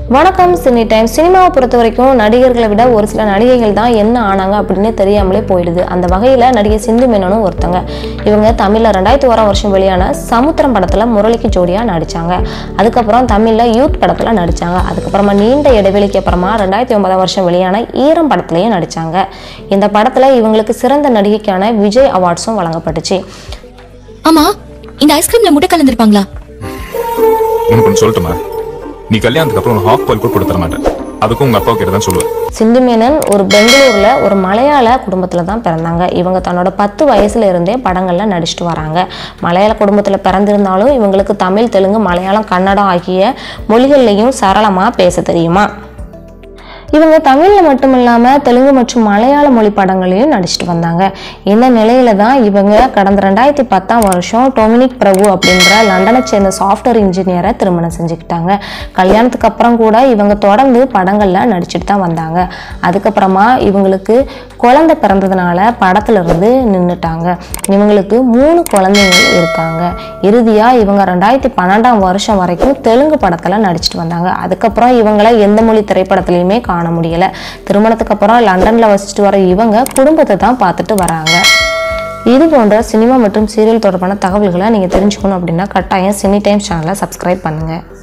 வணக்கம் cine time சினிமாவை பொறுத்த வரைக்கும் நடிகர்களை விட ஒரு சில நடிகைகள் தான் என்ன ஆனாங்க அப்படின்னு தெரியாமலே போயிடுது அந்த வகையில் நடிகை சிந்து மேனனும் ஒருத்தங்க இவங்க தமிழில் ரெண்டாயிரத்தி ஓராம் வருஷம் வெளியான சமுத்திரம் படத்தில் முரளிக்கு ஜோடியாக நடித்தாங்க அதுக்கப்புறம் தமிழில் யூத் படத்தில் நடித்தாங்க அதுக்கப்புறமா நீண்ட இடைவெளிக்கு அப்புறமா ரெண்டாயிரத்தி ஒன்பதாம் வருஷம் வெளியான ஈரம் படத்துலையும் நடித்தாங்க இந்த படத்தில் இவங்களுக்கு சிறந்த நடிகைக்கான விஜய் அவார்ட்ஸும் வழங்கப்பட்டுச்சு ஆமா இந்த ஐஸ்கிரீம்ல முட்டை கலந்துருப்பாங்களா உனக்கு ஒன்று சொல்லட்டுமா நீ கல்யாணத்துக்கு அப்புறம் ஹாஃப் பால் கூட கொடுத்துட மாட்டேன் அதுக்கும் உங்க அப்பா கிட்ட தான் சொல்லுவேன் சிந்து மேனன் ஒரு பெங்களூர்ல ஒரு மலையாள குடும்பத்துல தான் பிறந்தாங்க இவங்க தன்னோட பத்து வயசுல இருந்தே படங்கள்ல நடிச்சிட்டு வராங்க மலையாள குடும்பத்துல பிறந்திருந்தாலும் இவங்களுக்கு தமிழ் தெலுங்கு மலையாளம் கன்னடம் ஆகிய மொழிகள்லையும் சரளமா பேச தெரியுமா இவங்க தமிழில் மட்டும் இல்லாமல் தெலுங்கு மற்றும் மலையாள மொழி படங்களையும் நடிச்சிட்டு வந்தாங்க இந்த நிலையில தான் இவங்க கடந்த ரெண்டாயிரத்தி பத்தாம் வருஷம் டொமினிக் பிரபு அப்படின்ற லண்டனை சேர்ந்த சாஃப்ட்வேர் இன்ஜினியரை திருமணம் செஞ்சுக்கிட்டாங்க கல்யாணத்துக்கு அப்புறம் கூட இவங்க தொடர்ந்து படங்களில் நடிச்சிட்டு தான் வந்தாங்க அதுக்கப்புறமா இவங்களுக்கு குழந்தை பிறந்ததுனால படத்துல இருந்து நின்றுட்டாங்க இவங்களுக்கு மூணு குழந்தைகள் இருக்காங்க இறுதியாக இவங்க ரெண்டாயிரத்தி பன்னெண்டாம் வருஷம் வரைக்கும் தெலுங்கு படத்தில் நடிச்சிட்டு வந்தாங்க அதுக்கப்புறம் இவங்கள எந்த மொழி திரைப்படத்துலையுமே காண முடியல திருமணத்துக்கு அப்புறம் லண்டனில் வசிச்சுட்டு வர இவங்க குடும்பத்தை தான் பார்த்துட்டு வராங்க இது போன்ற சினிமா மற்றும் சீரியல் தொடர்பான தகவல்களை நீங்கள் தெரிஞ்சுக்கணும் அப்படின்னா கட்டாயம் சினி டைம்ஸ் சேனலை சப்ஸ்கிரைப் பண்ணுங்கள்